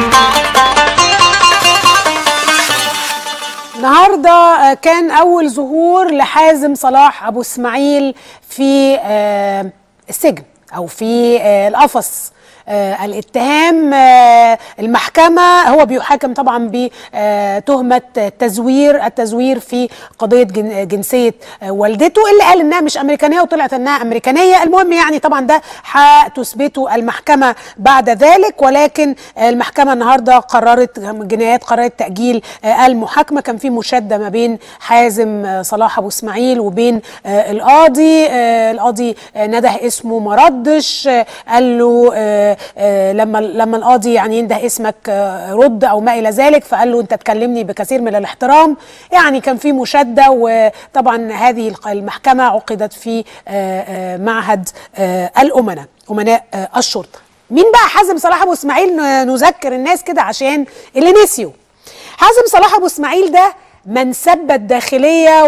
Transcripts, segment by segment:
النهارده آه، كان اول ظهور لحازم صلاح ابو اسماعيل في آه، السجن او في آه، القفص آه، الاتهام آه، المحكمة هو بيحاكم طبعا بتهمة تزوير التزوير في قضية جن- جنسية آه، والدته اللي قال انها مش امريكانية وطلعت انها امريكانية المهم يعني طبعا ده هتثبته المحكمة بعد ذلك ولكن آه، المحكمة النهاردة قررت جنايات قررت تأجيل آه، المحاكمة كان في مشادة ما بين حازم آه، صلاح ابو اسماعيل وبين آه، القاضي آه، القاضي آه، نده اسمه ما ردش آه، قال له آه، آه، لما لما القاضي يعني ينده اسمك آه، رد او ما الى ذلك فقال له انت تكلمني بكثير من الاحترام يعني كان في مشاده وطبعا هذه الق- المحكمه عقدت في آه، آه، معهد آه، الامناء امناء آه، الشرطه مين بقى حازم صلاح ابو اسماعيل ن- نذكر الناس كده عشان اللي نسيوا حازم صلاح ابو اسماعيل ده من سب الداخليه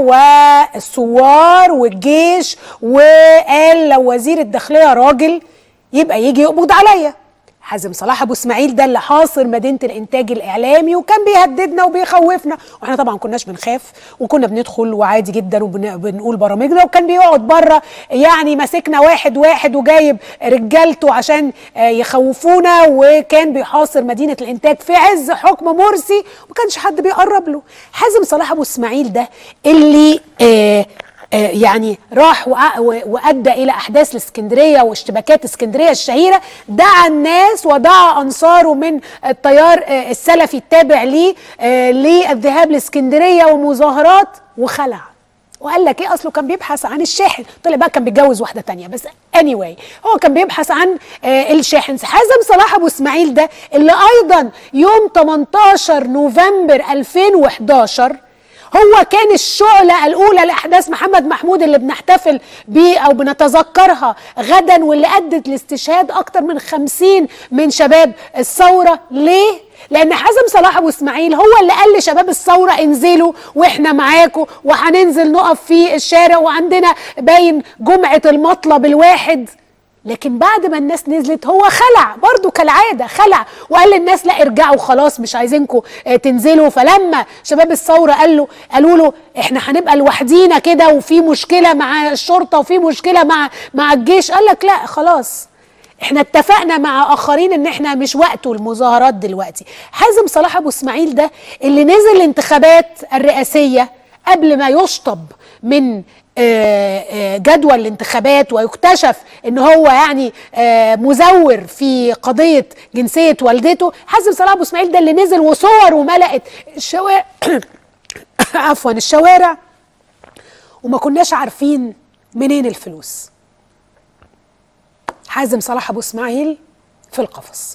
والثوار والجيش وقال لو وزير الداخليه راجل يبقى يجي يقبض عليا حازم صلاح ابو اسماعيل ده اللي حاصر مدينه الانتاج الاعلامي وكان بيهددنا وبيخوفنا واحنا طبعا كناش بنخاف وكنا بندخل وعادي جدا وبنقول برامجنا وكان بيقعد بره يعني ماسكنا واحد واحد وجايب رجالته عشان آه، يخوفونا وكان بيحاصر مدينه الانتاج في عز حكم مرسي وما كانش حد بيقرب له حازم صلاح ابو اسماعيل ده اللي آه آه، يعني راح وأ- و- وادى الى احداث الاسكندريه واشتباكات اسكندريه الشهيره دعا الناس ودعا انصاره من التيار آه، السلفي التابع ليه آه، للذهاب لاسكندريه ومظاهرات وخلع وقال لك ايه اصله كان بيبحث عن الشاحن طلع بقى كان بيتجوز واحده تانية بس anyway هو كان بيبحث عن آه الشاحن حازم صلاح ابو اسماعيل ده اللي ايضا يوم 18 نوفمبر 2011 هو كان الشعلة الأولى لأحداث محمد محمود اللي بنحتفل بيه أو بنتذكرها غدا واللي أدت لاستشهاد أكتر من خمسين من شباب الثورة ليه؟ لأن حازم صلاح أبو إسماعيل هو اللي قال لشباب الثورة انزلوا وإحنا معاكم وهننزل نقف في الشارع وعندنا باين جمعة المطلب الواحد لكن بعد ما الناس نزلت هو خلع برضو كالعادة خلع وقال للناس لا ارجعوا خلاص مش عايزينكم آه، تنزلوا فلما شباب الثورة قال له قالوا له احنا هنبقى لوحدينا كده وفي مشكلة مع الشرطة وفي مشكلة مع مع الجيش قال لك لا خلاص احنا اتفقنا مع اخرين ان احنا مش وقته المظاهرات دلوقتي حازم صلاح ابو اسماعيل ده اللي نزل الانتخابات الرئاسيه قبل ما يشطب من آه، آه، جدول الانتخابات ويكتشف ان هو يعني آه، مزور في قضيه جنسيه والدته حازم صلاح ابو اسماعيل ده اللي نزل وصور وملأت الشوارع عفوا الشوارع وما كناش عارفين منين الفلوس حازم صلاح ابو اسماعيل في القفص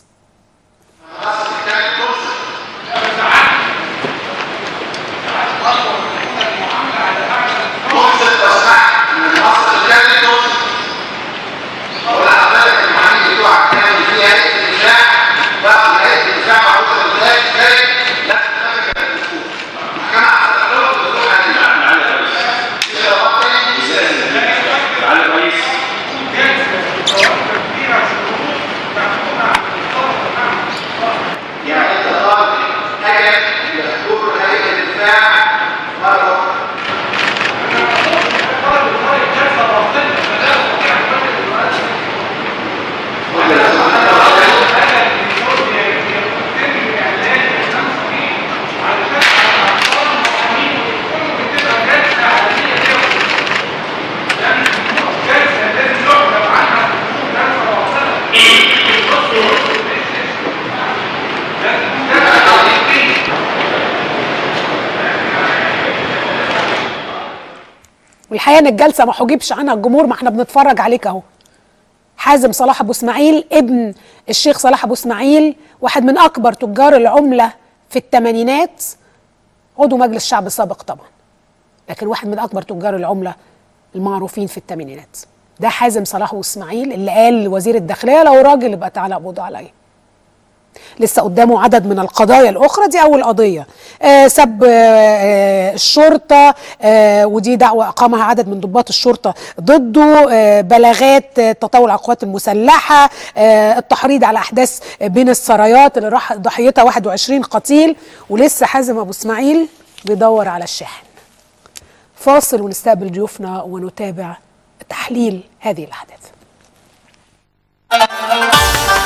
والحقيقه ان الجلسه ما حجبش عنها الجمهور ما احنا بنتفرج عليك اهو حازم صلاح ابو اسماعيل ابن الشيخ صلاح ابو اسماعيل واحد من اكبر تجار العمله في الثمانينات عضو مجلس الشعب السابق طبعا لكن واحد من اكبر تجار العمله المعروفين في الثمانينات ده حازم صلاح ابو اسماعيل اللي قال لوزير الداخليه لو راجل يبقى تعالى اقبض عليا لسه قدامه عدد من القضايا الاخرى دي اول قضيه آه سب آه آه الشرطه آه ودي دعوه اقامها عدد من ضباط الشرطه ضده آه بلاغات آه تطاول على القوات المسلحه آه التحريض على احداث بين السرايات اللي راح ضحيتها 21 قتيل ولسه حازم ابو اسماعيل بيدور على الشاحن فاصل ونستقبل ضيوفنا ونتابع تحليل هذه الاحداث